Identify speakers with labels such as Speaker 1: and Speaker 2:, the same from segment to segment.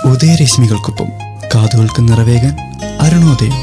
Speaker 1: ഉദയരശ്മികൾക്കൊപ്പം കാതുകൾക്ക് നിറവേകാൻ അരുണോദയം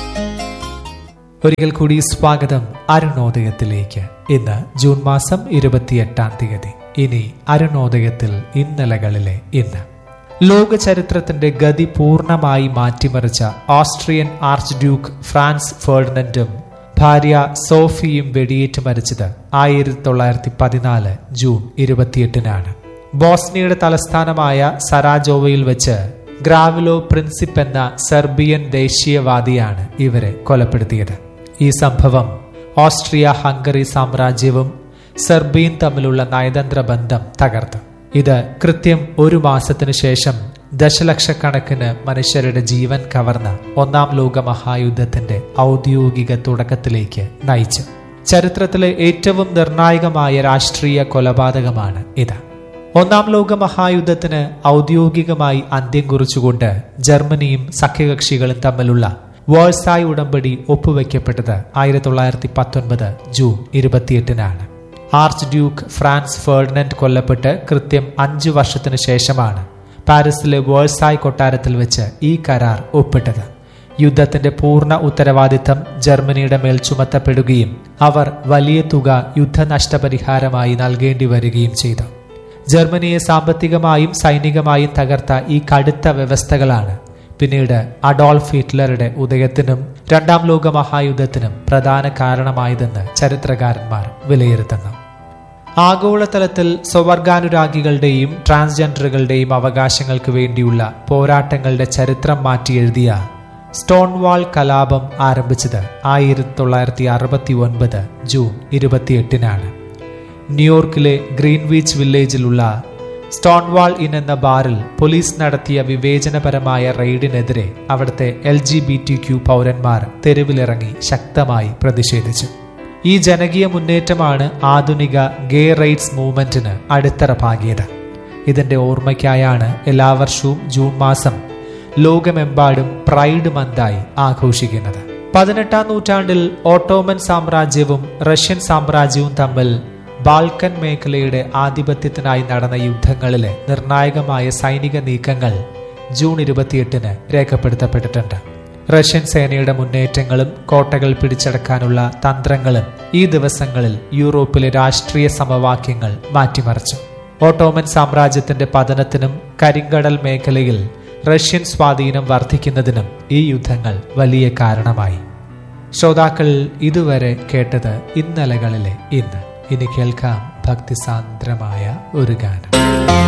Speaker 2: ഒരിക്കൽ കൂടി സ്വാഗതം അരുണോദയത്തിലേക്ക് ഇന്ന് ജൂൺ മാസം ഇരുപത്തിയെട്ടാം തീയതി ഇനി അരുണോദയത്തിൽ ഇന്നലകളിലെ ഇന്ന് ലോക ചരിത്രത്തിന്റെ ഗതി പൂർണ്ണമായി മാറ്റിമറിച്ച ഓസ്ട്രിയൻ ആർച്ച് ഡ്യൂക്ക് ഫ്രാൻസ് ഫെർഡിനൻഡും ഭാര്യ സോഫിയും വെടിയേറ്റ് മരിച്ചത് ആയിരത്തി തൊള്ളായിരത്തി പതിനാല് ജൂൺ ഇരുപത്തിയെട്ടിനാണ് ബോസ്നിയയുടെ തലസ്ഥാനമായ സരാജോവയിൽ വെച്ച് ഗ്രാവിലോ പ്രിൻസിപ്പ് എന്ന സെർബിയൻ ദേശീയവാദിയാണ് ഇവരെ കൊലപ്പെടുത്തിയത് ഈ സംഭവം ഓസ്ട്രിയ ഹംഗറി സാമ്രാജ്യവും സെർബിയയും തമ്മിലുള്ള നയതന്ത്ര ബന്ധം തകർത്തു ഇത് കൃത്യം ഒരു മാസത്തിനു ശേഷം ദശലക്ഷക്കണക്കിന് മനുഷ്യരുടെ ജീവൻ കവർന്ന ഒന്നാം ലോക മഹായുദ്ധത്തിന്റെ ഔദ്യോഗിക തുടക്കത്തിലേക്ക് നയിച്ചു ചരിത്രത്തിലെ ഏറ്റവും നിർണായകമായ രാഷ്ട്രീയ കൊലപാതകമാണ് ഇത് ഒന്നാം ലോക മഹായുദ്ധത്തിന് ഔദ്യോഗികമായി അന്ത്യം കുറിച്ചുകൊണ്ട് ജർമ്മനിയും സഖ്യകക്ഷികളും തമ്മിലുള്ള വേഴ്സായ് ഉടമ്പടി ഒപ്പുവെക്കപ്പെട്ടത് ആയിരത്തി തൊള്ളായിരത്തി പത്തൊൻപത് ജൂൺ ഇരുപത്തിയെട്ടിനാണ് ആർച്ച് ഡ്യൂക്ക് ഫ്രാൻസ് ഫെർഡിനൻഡ് കൊല്ലപ്പെട്ട് കൃത്യം അഞ്ചു വർഷത്തിനു ശേഷമാണ് പാരീസിലെ വേഴ്സായ് കൊട്ടാരത്തിൽ വെച്ച് ഈ കരാർ ഒപ്പിട്ടത് യുദ്ധത്തിന്റെ പൂർണ്ണ ഉത്തരവാദിത്തം ജർമ്മനിയുടെ മേൽ ചുമത്തപ്പെടുകയും അവർ വലിയ തുക യുദ്ധനഷ്ടപരിഹാരമായി നൽകേണ്ടി വരികയും ചെയ്തു ജർമ്മനിയെ സാമ്പത്തികമായും സൈനികമായും തകർത്ത ഈ കടുത്ത വ്യവസ്ഥകളാണ് പിന്നീട് അഡോൾഫ് ഹിറ്റ്ലറുടെ ഉദയത്തിനും രണ്ടാം ലോക മഹായുദ്ധത്തിനും പ്രധാന കാരണമായതെന്ന് ചരിത്രകാരന്മാർ വിലയിരുത്തുന്നു ആഗോളതലത്തിൽ സ്വവർഗാനുരാഗികളുടെയും ട്രാൻസ്ജെൻഡറുകളുടെയും അവകാശങ്ങൾക്ക് വേണ്ടിയുള്ള പോരാട്ടങ്ങളുടെ ചരിത്രം മാറ്റിയെഴുതിയ സ്റ്റോൺവാൾ കലാപം ആരംഭിച്ചത് ആയിരത്തി തൊള്ളായിരത്തി അറുപത്തി ഒൻപത് ജൂൺ ഇരുപത്തിയെട്ടിനാണ് ന്യൂയോർക്കിലെ ഗ്രീൻവീച്ച് വില്ലേജിലുള്ള സ്റ്റോൺവാൾ ഇൻ എന്ന ബാറിൽ പോലീസ് നടത്തിയ വിവേചനപരമായ റെയ്ഡിനെതിരെ അവിടുത്തെ L G B T Q പൗരന്മാർ തെരുവിലിറങ്ങി ശക്തമായി പ്രതിഷേധിച്ചു ഈ ജനകീയ മുന്നേറ്റമാണ് ആധുനിക ഗേ റൈറ്റ്സ് മൂവ്മെന്റിന് അടിത്തറ പാകിയത് ഇതിന്റെ ഓർമ്മയ്ക്കായാണ് എല്ലാ വർഷവും ജൂൺ മാസം ലോകമെമ്പാടും പ്രൈഡ് മന്തായി ആഘോഷിക്കുന്നത് പതിനെട്ടാം നൂറ്റാണ്ടിൽ ഓട്ടോമൻ സാമ്രാജ്യവും റഷ്യൻ സാമ്രാജ്യവും തമ്മിൽ ബാൾക്കൻ മേഖലയുടെ ആധിപത്യത്തിനായി നടന്ന യുദ്ധങ്ങളിലെ നിർണായകമായ സൈനിക നീക്കങ്ങൾ ജൂൺ ഇരുപത്തിയെട്ടിന് രേഖപ്പെടുത്തപ്പെട്ടിട്ടുണ്ട് റഷ്യൻ സേനയുടെ മുന്നേറ്റങ്ങളും കോട്ടകൾ പിടിച്ചടക്കാനുള്ള തന്ത്രങ്ങളും ഈ ദിവസങ്ങളിൽ യൂറോപ്പിലെ രാഷ്ട്രീയ സമവാക്യങ്ങൾ മാറ്റിമറിച്ചു ഓട്ടോമൻ സാമ്രാജ്യത്തിന്റെ പതനത്തിനും കരിങ്കടൽ മേഖലയിൽ റഷ്യൻ സ്വാധീനം വർദ്ധിക്കുന്നതിനും ഈ യുദ്ധങ്ങൾ വലിയ കാരണമായി ശ്രോതാക്കൾ ഇതുവരെ കേട്ടത് ഇന്നലകളിലെ ഇന്ന് ഇനി കേൾക്കാം ഭക്തിസാന്ദ്രമായ ഒരു ഗാനം